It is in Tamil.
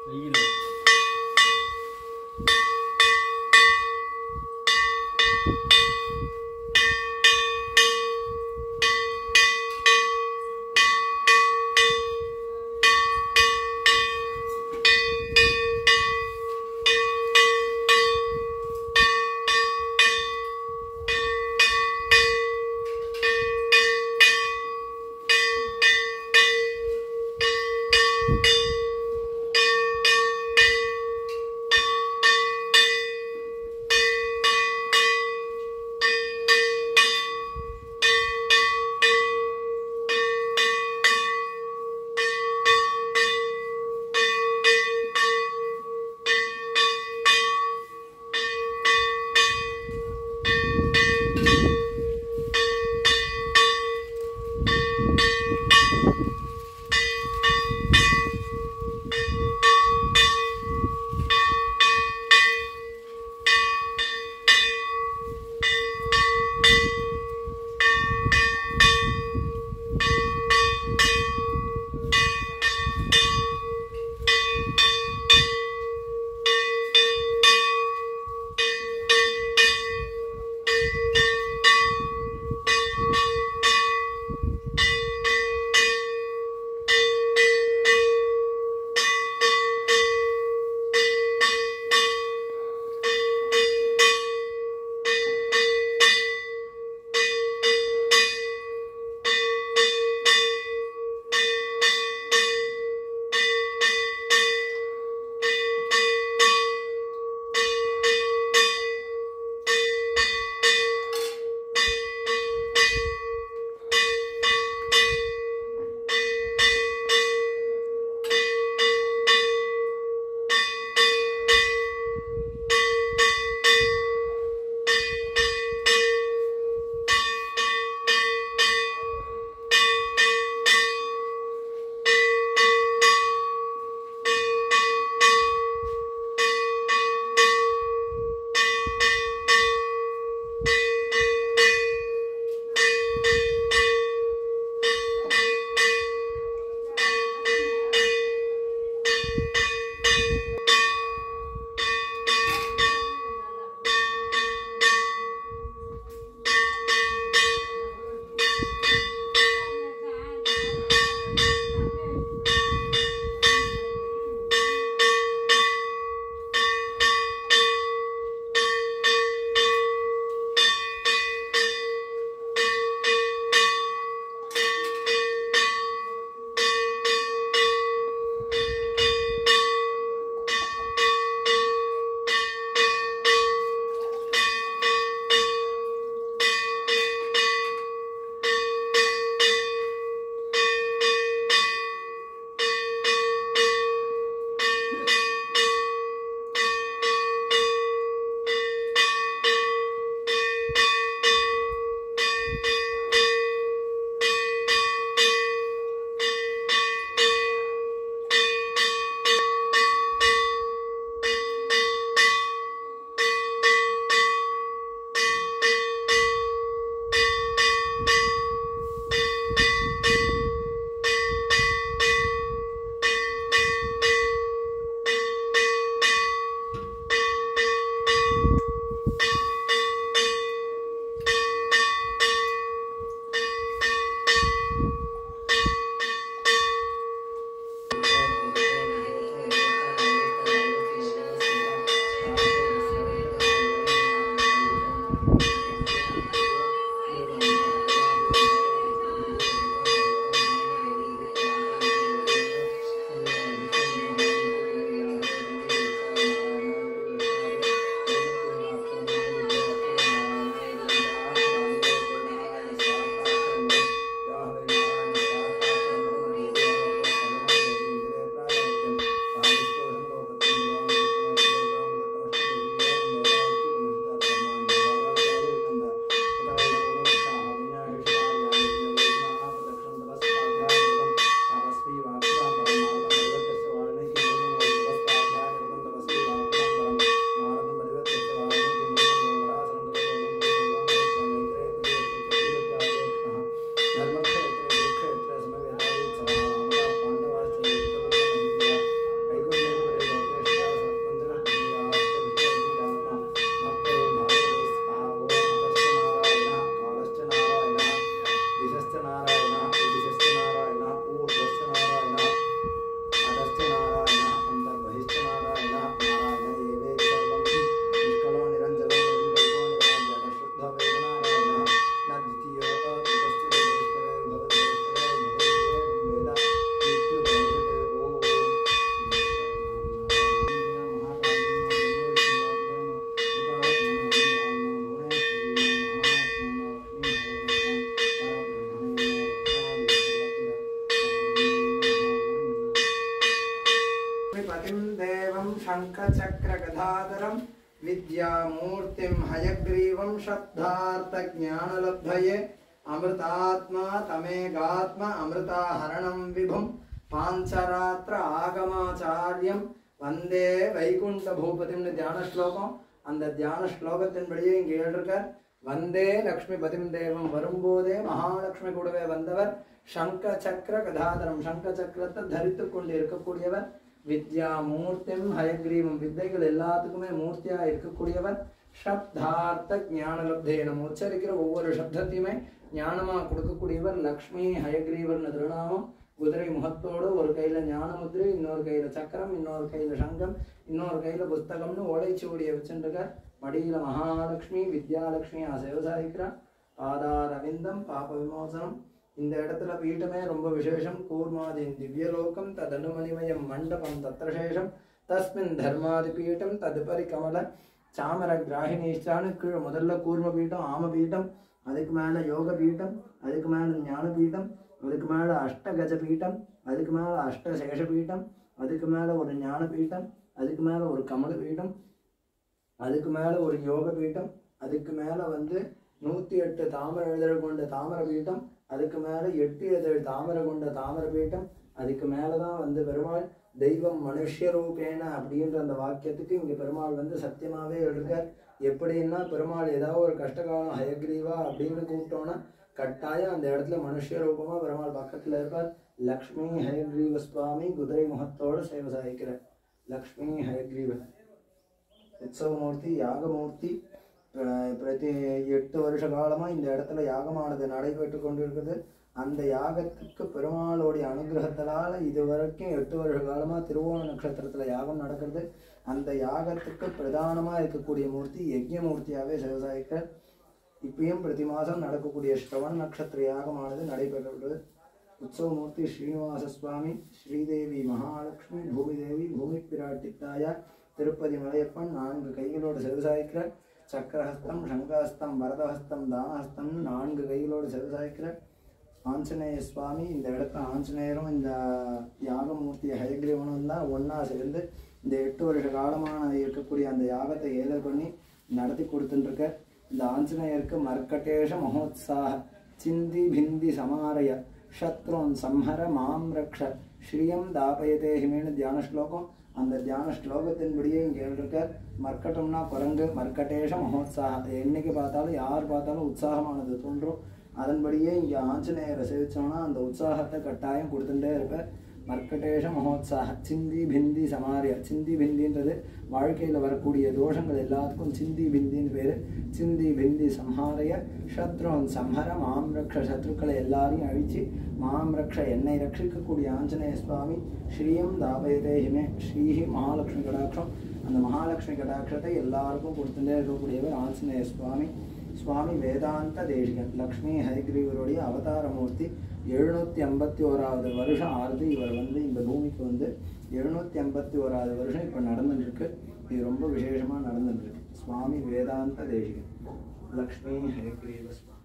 வெயில் पतिं देवं शङ्खचक्रगदाधरं विद्यामूर्तिं हयग्रीवं शब्दार्थज्ञानलब्धये अमृतात्मा तमेगात्म अमृताहरणं विभुं पाञ्चरात्र ஆகமாச்சாரியம் வந்தே வைகுண்ட பூபதிம்னு தியான ஸ்லோகம் அந்த தியான ஸ்லோகத்தின்படியே இங்கே எழுதிருக்கார் வந்தே லக்ஷ்மி பதிம் தேவம் வரும்போதே மகாலட்சுமி கூடவே வந்தவர் சங்க சக்கர கதாதரம் சங்க சக்கரத்தை தரித்து கொண்டு இருக்கக்கூடியவர் வித்யா மூர்த்திம் ஹயக்ரீவம் வித்தைகள் எல்லாத்துக்குமே மூர்த்தியா இருக்கக்கூடியவர் சப்தார்த்த ஞானலப்தே நம்ம உச்சரிக்கிற ஒவ்வொரு சப்தத்தையுமே ஞானமா கொடுக்கக்கூடியவர் லக்ஷ்மி ஹயக்ரீவர்னு திருநாமம் குதிரை முகத்தோடு ஒரு கையில ஞானமுத்திரை இன்னொரு கையில சக்கரம் இன்னொரு கையில சங்கம் இன்னொரு கையில புஸ்தகம்னு ஓலைச்சுவடியை வச்சுருக்கார் மடியில மகாலட்சுமி வித்யாலட்சுமி சேவசாயிக்கிறார் பாதாரவிந்தம் பாப விமோசனம் இந்த இடத்துல பீட்டமே ரொம்ப விசேஷம் கூர்மாதின் திவ்யலோகம் ததனுமணிமயம் மண்டபம் தத்ரசேஷம் தஸ்மின் தர்மாதி பீட்டம் ததுபரி கமல சாமர கிராகினீஷ்டான்னு கீழே முதல்ல கூர்ம பீட்டம் ஆம பீட்டம் அதுக்கு மேல யோக பீட்டம் அதுக்கு மேல ஞான பீட்டம் அதுக்கு மேல அஷ்டகஜ பீட்டம் அதுக்கு மேல அஷ்ட சேஷ பீட்டம் அதுக்கு மேல ஒரு ஞான பீட்டம் அதுக்கு மேல ஒரு கமல பீட்டம் அதுக்கு மேல ஒரு யோக பீட்டம் அதுக்கு மேல வந்து நூத்தி எட்டு தாமர இதழ் கொண்ட தாமர பீட்டம் அதுக்கு மேல எட்டு இதழ் தாமர கொண்ட தாமர பீட்டம் அதுக்கு மேலதான் வந்து பெருமாள் தெய்வம் மனுஷ ரூபேன அப்படின்ற அந்த வாக்கியத்துக்கு இங்க பெருமாள் வந்து சத்தியமாவே எழுதிருக்கார் எப்படின்னா பெருமாள் ஏதாவது ஒரு கஷ்டகாலம் ஹயக்ரீவா அப்படின்னு கூப்பிட்டோன்னா கட்டாயம் அந்த இடத்துல மனுஷ ரூபமா பெருமாள் பக்கத்துல இருப்பார் லக்ஷ்மி ஹயக்ரீவ சுவாமி குதிரை முகத்தோட சேவை சாதிக்கிறார் லக்ஷ்மி ஹயக்ரீவ உற்சவமூர்த்தி யாகமூர்த்தி அஹ் பிரதி எட்டு வருஷ காலமா இந்த இடத்துல யாகமானது நடைபெற்று கொண்டிருக்குது அந்த யாகத்துக்கு பெருமாளுடைய அனுகிரகத்தினால இது வரைக்கும் எட்டு வருஷ காலமா திருவோண நட்சத்திரத்துல யாகம் நடக்கிறது அந்த யாகத்துக்கு பிரதானமா இருக்கக்கூடிய மூர்த்தி யஜ்யமூர்த்தியாவே சிவசாயிக்க இப்பயும் பிரதி மாதம் நடக்கக்கூடிய ஸ்ரவண நட்சத்திர யாகமானது நடைபெறுகிறது உற்சவமூர்த்தி ஸ்ரீனிவாச சுவாமி ஸ்ரீதேவி மகாலட்சுமி பூமிதேவி பூமி பிராட்டித்தாயா திருப்பதி மலையப்பன் நான்கு கைகளோடு சிவசாய்க்கிற சக்கரஹஸ்தம் சங்கஹஸ்தம் வரதஹஸ்தம் தானஹஸ்தம் நான்கு கைகளோடு சிவசாய்க்கிற ஆஞ்சநேய சுவாமி இந்த இடத்துல ஆஞ்சநேயரும் இந்த யாகமூர்த்தி ஹயக்ரீவனும் தான் ஒன்றா சேர்ந்து இந்த எட்டு வருஷ காலமான இருக்கக்கூடிய அந்த யாகத்தை ஏழை பண்ணி நடத்தி கொடுத்துட்டுருக்க இந்த ஆஞ்சநேயருக்கு மர்க்கட்டேஷ மகோத்சாக சிந்தி பிந்தி சமாரய சத்ருன் சம்ஹர மாம் ரக்ஷ ஸ்ரீயம் தாபயதே ஹிமேனு தியான ஸ்லோகம் அந்த தியான ஸ்லோகத்தின்படியே இங்கே இருக்க மர்க்கட்டம்னா குரங்கு மர்க்கட்டேஷ மகோத்சாக என்னைக்கு பார்த்தாலும் யார் பார்த்தாலும் உற்சாகமானது தோன்றும் அதன்படியே இங்கே ஆஞ்சநேயரை சேவிச்சோம்னா அந்த உற்சாகத்தை கட்டாயம் கொடுத்துட்டே இருப்பேன் மர்க்கட்டேஷ மகோத்சாக சிந்தி பிந்தி சமாரியா சிந்தி பிந்தின்றது வாழ்க்கையில் வரக்கூடிய தோஷங்கள் எல்லாத்துக்கும் சிந்தி பிந்தின்னு பேர் சிந்தி பிந்தி சம்ஹாரைய சத்ருன் சம்ஹர மாம் ரக்ஷ சத்ருக்களை எல்லாரையும் அழிச்சு மாம் ரக்ஷ என்னை ரட்சிக்கக்கூடிய ஆஞ்சநேய சுவாமி ஸ்ரீயம் தாபயதே ஹிமே ஸ்ரீஹி மகாலட்சுமி கடாட்சம் அந்த மகாலட்சுமி கடாட்சத்தை எல்லாருக்கும் கொடுத்துட்டே இருக்கக்கூடியவர் ஆஞ்சநேய சுவாமி சுவாமி வேதாந்த தேசிகன் லக்ஷ்மி ஹரிகிரீவருடைய அவதாரமூர்த்தி எழுநூற்றி ஐம்பத்தி ஓராவது வருஷம் ஆறுது இவர் வந்து இந்த பூமிக்கு வந்து எழுநூற்றி ஐம்பத்தி ஓராவது வருஷம் இப்போ நடந்துட்டுருக்கு இது ரொம்ப விசேஷமாக நடந்துட்டுருக்கு சுவாமி வேதாந்த தேசிகன் லக்ஷ்மி ஹரிகிரீவ சுவாமி